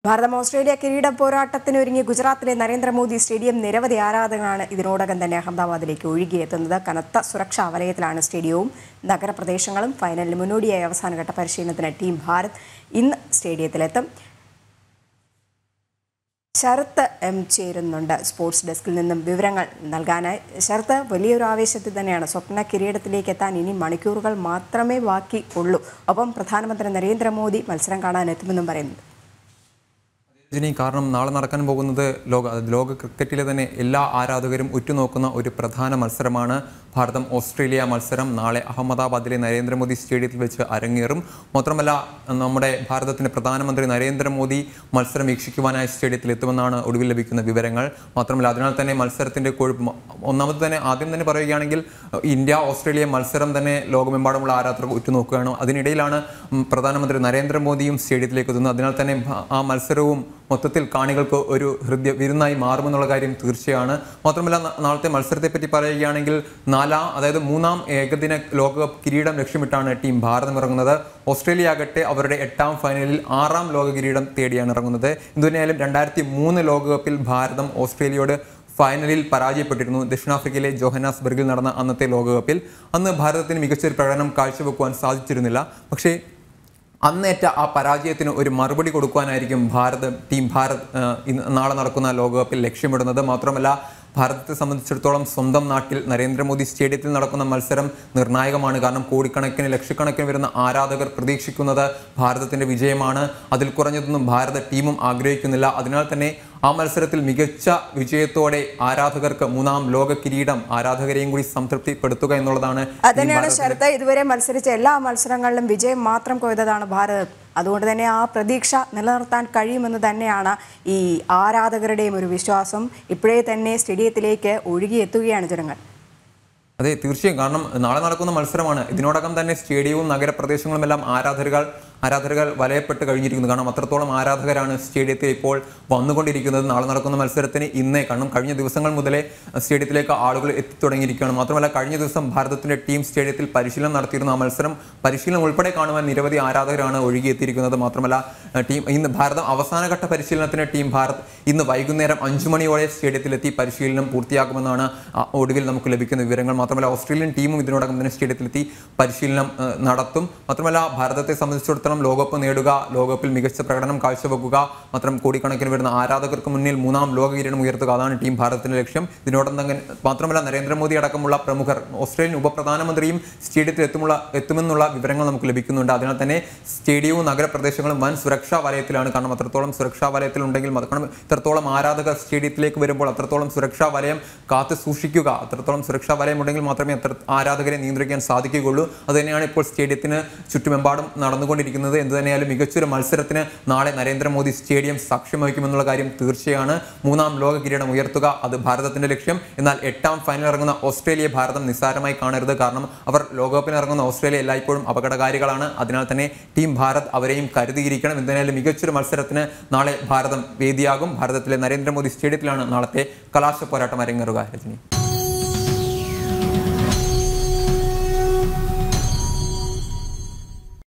ഭാരതം Australia കിരീട പോരാട്ടത്തിന് ഒരുങ്ങി ഗുജറാത്തിലെ നരേന്ദ്രമോദി സ്റ്റേഡിയം നിരവധി ആരാധകരാണ് ഇതിനോടകം തന്നെ അഹമ്മദാബാദിലേക്ക് ഒഴുകിയെത്തുന്നത് കനത്ത സുരക്ഷാ വലയത്തിലാണ് സ്റ്റേഡിയവും നഗരപ്രദേശങ്ങളും ഫൈനലിന് മുന്നോടിയായി അവസാനഘട്ട പരിശീലനത്തിന് ടീം ഭാരത് ഇന്ന് സ്റ്റേഡിയത്തിലെത്തും ശരത്ത് എം ചേരുന്നുണ്ട് സ്പോർട്സ് ഡെസ്കിൽ നിന്നും വിവരങ്ങൾ നൽകാനായി ശരത്ത് വലിയൊരു ആവേശത്തിൽ തന്നെയാണ് സ്വപ്ന കിരീടത്തിലേക്ക് എത്താൻ ഇനി മണിക്കൂറുകൾ മാത്രമേ ബാക്കി ഉള്ളൂ ഒപ്പം പ്രധാനമന്ത്രി നരേന്ദ്രമോദി മത്സരം കാണാൻ എത്തുമെന്നും പറയുന്നത് രജനി കാരണം നാളെ നടക്കാൻ പോകുന്നത് ലോക ലോക ക്രിക്കറ്റിലെ തന്നെ എല്ലാ ആരാധകരും ഉറ്റുനോക്കുന്ന ഒരു പ്രധാന മത്സരമാണ് ഭാരതം ഓസ്ട്രേലിയ മത്സരം നാളെ അഹമ്മദാബാദിലെ നരേന്ദ്രമോദി സ്റ്റേഡിയത്തിൽ വെച്ച് അരങ്ങേറും മാത്രമല്ല നമ്മുടെ ഭാരതത്തിന്റെ പ്രധാനമന്ത്രി നരേന്ദ്രമോദി മത്സരം വീക്ഷിക്കുവാനായി സ്റ്റേഡിയത്തിൽ എത്തുമെന്നാണ് ഒടുവിൽ ലഭിക്കുന്ന വിവരങ്ങൾ മാത്രമല്ല അതിനാൽ തന്നെ മത്സരത്തിന്റെ കൊഴുപ്പ് ഒന്നാമത് തന്നെ ആദ്യം തന്നെ പറയുകയാണെങ്കിൽ ഇന്ത്യ ഓസ്ട്രേലിയ മത്സരം തന്നെ ലോകമെമ്പാടുമുള്ള ആരാധകർ ഉറ്റുനോക്കുകയാണ് അതിനിടയിലാണ് ഉം, പ്രധാനമന്ത്രി നരേന്ദ്രമോദിയും സ്റ്റേഡിയത്തിലേക്ക് എത്തുന്നത് അതിനാൽ തന്നെ ഭ- ആ മത്സരവും മൊത്തത്തിൽ കാണികൾക്ക് ഒരു ഹൃദയ വിരുന്നായി മാറുമെന്നുള്ള കാര്യം തീർച്ചയാണ് മാത്രമല്ല ന- നാളത്തെ മത്സരത്തെ പറ്റി പറയുകയാണെങ്കിൽ നാലാം അതായത് മൂന്നാം ഏകദിന ലോകകപ്പ് കിരീടം ലക്ഷ്യമിട്ടാണ് ടീം ഭാരതം ഇറങ്ങുന്നത് ഓസ്ട്രേലിയ ആകട്ടെ അവരുടെ എട്ടാം ഫൈനലിൽ ആറാം ലോക കിരീടം തേടിയാണ് ഇറങ്ങുന്നത് എന്തുതന്നെയായാലും രണ്ടായിരത്തി മൂന്ന് ലോകകപ്പിൽ ഭാരതം ഓസ്ട്രേലിയയോട് ഫൈനലിൽ പരാജയപ്പെട്ടിരുന്നു ദക്ഷിണാഫ്രിക്കയിലെ ജോഹനാസ്ബർഗിൽ നടന്ന അന്നത്തെ ലോകകപ്പിൽ അന്ന് ഭാരതത്തിന് മികച്ചൊരു പ്രകടനം കാഴ്ചവെക്കുവാൻ സാധിച്ചിരുന്നില്ല പക്ഷേ അന്നേറ്റ ആ പരാജയത്തിന് ഒരു മറുപടി കൊടുക്കുവാനായിരിക്കും ഭാരത് ടീം ഭാരത് ആ, ഇന്ന് നാളെ നടക്കുന്ന ലോകകപ്പിൽ ലക്ഷ്യമിടുന്നത് മാത്രമല്ല ഭാരതത്തെ സംബന്ധിച്ചിടത്തോളം സ്വന്തം നാട്ടിൽ നരേന്ദ്രമോദി സ്റ്റേഡിയത്തിൽ നടക്കുന്ന മത്സരം നിർണായകമാണ് കാരണം കോടിക്കണക്കിന് ലക്ഷക്കണക്കിന് വരുന്ന ആരാധകർ പ്രതീക്ഷിക്കുന്നത് ഭാരതത്തിന്റെ വിജയമാണ് അതിൽ കുറഞ്ഞതൊന്നും ഭാരത ടീമും ആഗ്രഹിക്കുന്നില്ല അതിനാൽ തന്നെ ആ മത്സരത്തിൽ മികച്ച വിജയത്തോടെ ആരാധകർക്ക് മൂന്നാം ലോക കിരീടം ആരാധകരെയും കൂടി സംതൃപ്തിപ്പെടുത്തുക എന്നുള്ളതാണ് ടീം അതുതന്നെയാണ് ഭാരതത്തിന്റെ ശരത്ത് ഇതുവരെ മത്സരിച്ച എല്ലാ മത്സരങ്ങളിലും വിജയം മാത്രം കൊയ്തതാണ് ഭാരത് അതുകൊണ്ട് തന്നെ ആ പ്രതീക്ഷ നിലനിർത്താൻ കഴിയുമെന്ന് തന്നെയാണ് ഈ ആരാധകരുടെയും ഒരു വിശ്വാസം ഇപ്പോഴേ തന്നെ സ്റ്റേഡിയത്തിലേക്ക് ഒഴുകിയെത്തുകയാണ് ജനങ്ങൾ അതെ തീർച്ചയായും കാരണം നാളെ നടക്കുന്ന മത്സരമാണ് ഇതിനോടകം തന്നെ സ്റ്റേഡിയവും നഗരപ്രദേശങ്ങളും എല്ലാം ആരാധകർ ആരാധകർ വലയപ്പെട്ട് കഴിഞ്ഞിരിക്കുന്നു കാരണം അത്രത്തോളം ആരാധകരാണ് സ്റ്റേഡിയത്തിൽ ഇപ്പോൾ വന്നുകൊണ്ടിരിക്കുന്നത് നാളെ നടക്കുന്ന മത്സരത്തിന് ഇന്നേ കാരണം കഴിഞ്ഞ ദിവസങ്ങൾ മുതലേ സ്റ്റേഡിയത്തിലേക്ക് ആളുകൾ എത്തിത്തുടങ്ങിയിരിക്കുകയാണ് മാത്രമല്ല കഴിഞ്ഞ ദിവസം ഭാരതത്തിന്റെ ടീം സ്റ്റേഡിയത്തിൽ പരിശീലനം നടത്തിയിരുന്ന ആ മത്സരം പരിശീലനം ഉൾപ്പെടെ കാണുവാൻ നിരവധി ആരാധകരാണ് ഒഴുകിയെത്തിയിരിക്കുന്നത് മാത്രമല്ല ഏഹ്, ടീം ഇന്ന് ഭാരതം അവസാനഘട്ട പരിശീലനത്തിന് ടീം ഭാരത് ഇന്ന് വൈകുന്നേരം അഞ്ചു മണിയോടെ സ്റ്റേഡിയത്തിലെത്തി പരിശീലനം പൂർത്തിയാക്കുമെന്നാണ് ആ, ഒടുവിൽ നമുക്ക് ലഭിക്കുന്ന വിവരങ്ങൾ മാത്രമല്ല ഓസ്ട്രേലിയൻ ടീമും ഇതിനോടകം തന്നെ സ്റ്റേഡിയത്തിലെത്തി പരിശീലനം ഏഹ്, നടത്തും മാത്രമല്ല ഭാരതത്തെ സംബന്ധിച്ചിടത്തോളം ലോകകപ്പ് നേടുക ലോകകപ്പിൽ മികച്ച പ്രകടനം കാഴ്ചവെക്കുക മാത്രം കോടിക്കണക്കിന് വരുന്ന ആരാധകർക്ക് മുന്നിൽ മൂന്നാം ലോക കിരീടം ഉയർത്തുക അതാണ് ടീം ഭാരതത്തിന്റെ ലക്ഷ്യം ഇതിനോടൊപ്പം തന്നെ മാത്രമല്ല നരേന്ദ്രമോദി അടക്കമുള്ള പ്രമുഖർ ഓസ്ട്രേലിയൻ ഉപപ്രധാനമന്ത്രിയും സ്റ്റേഡിയത്തിൽ എത്തുമുള്ള എത്തുമെന്നുള്ള വിവരങ്ങൾ നമുക്ക് ലഭിക്കുന്നുണ്ട് അതിനാൽ തന്നെ സ്റ്റേഡിയവും നഗരപ്രദേശങ്ങളും വൻ സുരക്ഷാ വലയത്തിലാണ് കാരണം അത്രത്തോളം സുരക്ഷാ വലയത്തിൽ ഉണ്ടെങ്കിൽ മതി. കാരണം ഇത്രത്തോളം ആരാധകർ സ്റ്റേഡിയത്തിലേക്ക് വരുമ്പോൾ അത്രത്തോളം സുരക്ഷാ വലയം കാത്തു സൂക്ഷിക്കുക അത്രത്തോളം സുരക്ഷാ വലയം ഉണ്ടെങ്കിൽ മാത്രമേ അത്ര ആരാധകരെ നിയന്ത്രിക്കാൻ സാധിക്കുകയുള്ളൂ അതുതന്നെയാണ് ഇപ്പോൾ സ്റ്റേഡിയത്തിന് ചുറ്റുമെമ്പാടും നടന്നുകൊണ്ടിരിക്കുന്നത് എന്ത് തന്നെയായാലും മികച്ചൊരു മത്സരത്തിന് നാളെ നരേന്ദ്രമോദി സ്റ്റേഡിയം സാക്ഷ്യം വഹിക്കുമെന്നുള്ള കാര്യം തീർച്ചയാണ് മൂന്നാം ലോക കിരീടം ഉയർത്തുക അത് ഭാരതത്തിന്റെ ലക്ഷ്യം എന്നാൽ എട്ടാം ഫൈനൽ ഇറങ്ങുന്ന ഓസ്ട്രേലിയ ഭാരതം നിസ്സാരമായി കാണരുത് കാരണം അവർ ലോകകപ്പിന് ഇറങ്ങുന്ന ഓസ്ട്രേലിയ എല്ലായ്പ്പോഴും അപകടകാരികളാണ് അതിനാൽ തന്നെ ടീം ഭാരത് അവരെയും കരുതിയിരിക്കണം എന്തായാലും മികച്ചൊരു മത്സരത്തിന് നാളെ ഭാരതം വേദിയാകും ഭാരതത്തിലെ നരേന്ദ്രമോദി സ്റ്റേഡിയത്തിലാണ് നാളത്തെ കലാശ പോരാട്ടം അരങ്ങേറുക രജനി